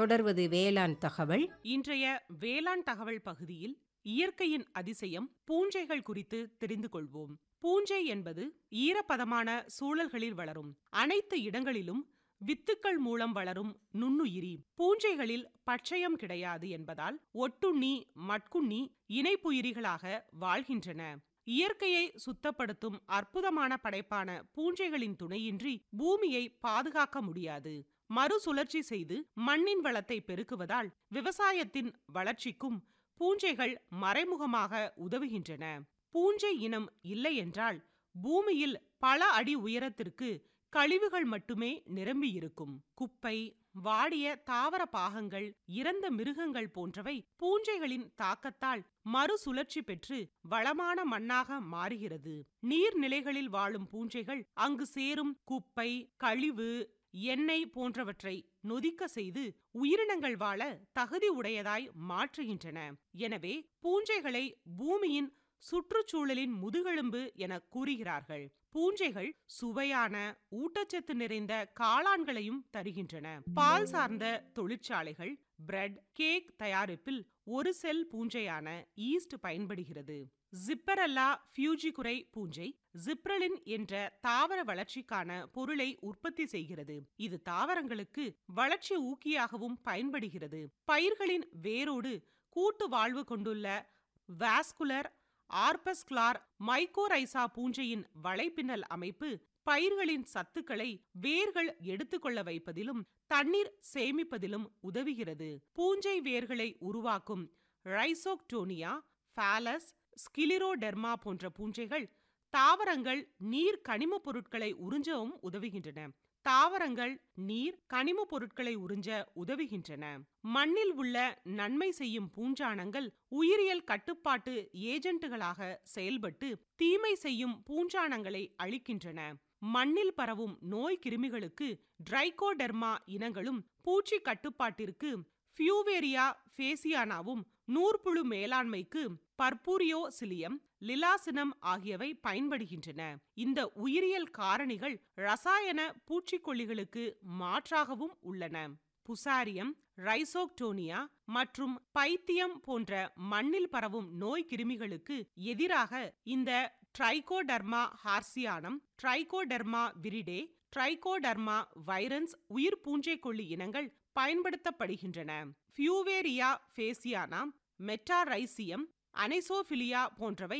தொடர்வது வேளாண் தகவல் இன்றைய வேளாண் தகவல் பகுதியில் இயற்கையின் அதிசயம் பூஞ்சைகள் குறித்து தெரிந்து கொள்வோம் பூஞ்சை என்பது ஈரப்பதமான சூழல்களில் வளரும் அனைத்து இடங்களிலும் வித்துக்கள் மூலம் வளரும் நுண்ணுயிரி பூஞ்சைகளில் பச்சையம் கிடையாது என்பதால் ஒட்டுண்ணி மட்குண்ணி இணைப்புயிரிகளாக வாழ்கின்றன இயற்கையை சுத்தப்படுத்தும் அற்புதமான படைப்பான பூஞ்சைகளின் துணையின்றி பூமியை பாதுகாக்க முடியாது மறுசுழற்சி செய்து மண்ணின் வளத்தை பெருக்குவதால் விவசாயத்தின் வளர்ச்சிக்கும் பூஞ்சைகள் மறைமுகமாக உதவுகின்றன பூஞ்சை இனம் இல்லை என்றால் பூமியில் பல அடி உயரத்திற்கு கழிவுகள் மட்டுமே நிரம்பியிருக்கும் குப்பை வாடிய தாவர பாகங்கள் இறந்த மிருகங்கள் போன்றவை பூஞ்சைகளின் தாக்கத்தால் மறுசுழற்சி பெற்று வளமான மண்ணாக மாறுகிறது நீர்நிலைகளில் வாழும் பூஞ்சைகள் அங்கு சேரும் குப்பை கழிவு எண்ணெய் போன்றவற்றை நொதிக்க செய்து உயிரினங்கள் வாழ தகுதி உடையதாய் மாற்றுகின்றன எனவே பூஞ்சைகளை பூமியின் சுற்றுச்சூழலின் முதுகெலும்பு என கூறுகிறார்கள் பூஞ்சைகள் சுவையான ஊட்டச்சத்து நிறைந்த காளான்களையும் தருகின்றன பால் சார்ந்த தொழிற்சாலைகள் பிரெட் கேக் தயாரிப்பில் ஒரு செல் பூஞ்சையான ஈஸ்ட் பயன்படுகிறது ஜிப்பரல்லா ஃபியூஜிகுரை பூஞ்சை ஜிப்ரலின் என்ற தாவர வளர்ச்சிக்கான பொருளை உற்பத்தி செய்கிறது இது தாவரங்களுக்கு வளர்ச்சி ஊக்கியாகவும் பயன்படுகிறது பயிர்களின் வேரோடு கூட்டு வாழ்வு கொண்டுள்ள வாஸ்குலர் ஆர்பஸ்கிளார் மைக்கோரைசா பூஞ்சையின் வலைப்பின்னல் அமைப்பு பயிர்களின் சத்துக்களை வேர்கள் எடுத்துக்கொள்ள வைப்பதிலும் தண்ணீர் சேமிப்பதிலும் உதவுகிறது பூஞ்சை வேர்களை உருவாக்கும் ரைசோக்டோனியா ஃபாலஸ் ஸ்கிலிரோடெர்மா போன்ற பூஞ்சைகள் தாவரங்கள் நீர் கனிமப் பொருட்களை உறிஞ்சவும் உதவுகின்றன தாவரங்கள் நீர் கனிமப் பொருட்களை உறிஞ்ச உதவுகின்றன மண்ணில் உள்ள நன்மை செய்யும் பூஞ்சானங்கள் உயிரியல் கட்டுப்பாட்டு ஏஜென்ட்டுகளாக செயல்பட்டு தீமை செய்யும் பூஞ்சானங்களை அழிக்கின்றன மண்ணில் பரவும் நோய் கிருமிகளுக்கு டிரைகோடெர்மா இனங்களும் பூச்சி கட்டுப்பாட்டிற்கு ஃபியூவேரியா ஃபேசியானாவும் நூற்புழு மேலாண்மைக்கு பர்பூரியோ சிலியம் லிலாசினம் ஆகியவை பயன்படுகின்றன இந்த உயிரியல் காரணிகள் ரசாயன பூச்சிக்கொல்லிகளுக்கு மாற்றாகவும் உள்ளன புசாரியம் ரைசோக்டோனியா மற்றும் பைத்தியம் போன்ற மண்ணில் பரவும் நோய் கிருமிகளுக்கு எதிராக இந்த Trichoderma harzianum Trichoderma viride Trichoderma virens உயிர் பூஞ்சைக்கொல்லி இனங்கள் பயன்படுத்தப்படுகின்றன ஃபியூவேரியா ஃபேசியானா மெட்டாரைசியம் அனைசோபிலியா போன்றவை